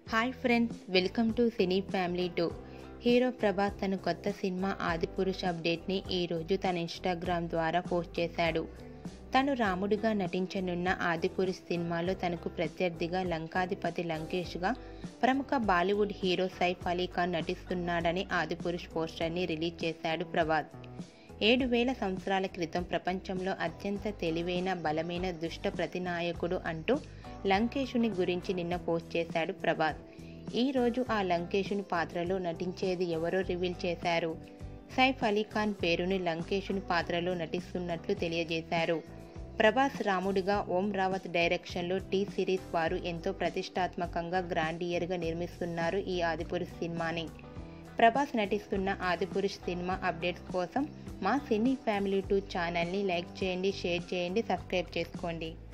hi friends welcome to cine family two hero Prabhas తన కొత్త cinema Adipurush అప్డేట్ని ఈరోజు తన ఇన్స్టాగ్రామ్ ద్వారా పోస్ట్ చేశాడు తను రాముడిగా నటించనున్న ఆదిపురుష్ సినిమాలో తనకు ప్రత్యర్థిగా లంకాధిపతి లంకేష్గా ప్రముఖ బాలీవుడ్ హీరో సైఫ్ అలీ ఖాన్ నటిస్తున్నాడని ఆదిపురుష్ పోస్టర్ని రిలీజ్ చేశాడు ప్రభాస్ ఏడు వేల సంవత్సరాల క్రితం ప్రపంచంలో అత్యంత తెలివైన బలమైన దుష్ట ప్రతినాయకుడు అంటూ లంకేషుని గురించి నిన్న పోస్ట్ చేశాడు ప్రభాస్ ఈరోజు ఆ లంకేషుని పాత్రలో నటించేది ఎవరో రివీల్ చేశారు సైఫ్ అలీ ఖాన్ పేరుని లంకేషుని పాత్రలో నటిస్తున్నట్లు తెలియజేశారు ప్రభాస్ రాముడిగా ఓం రావత్ డైరెక్షన్లో టీ సిరీస్ వారు ఎంతో ప్రతిష్టాత్మకంగా గ్రాండియర్గా నిర్మిస్తున్నారు ఈ ఆదిపురుష్ సినిమాని ప్రభాస్ నటిస్తున్న ఆదిపురుష్ సినిమా అప్డేట్స్ కోసం మా సినీ ఫ్యామిలీ టూ ఛానల్ని లైక్ చేయండి షేర్ చేయండి సబ్స్క్రైబ్ చేసుకోండి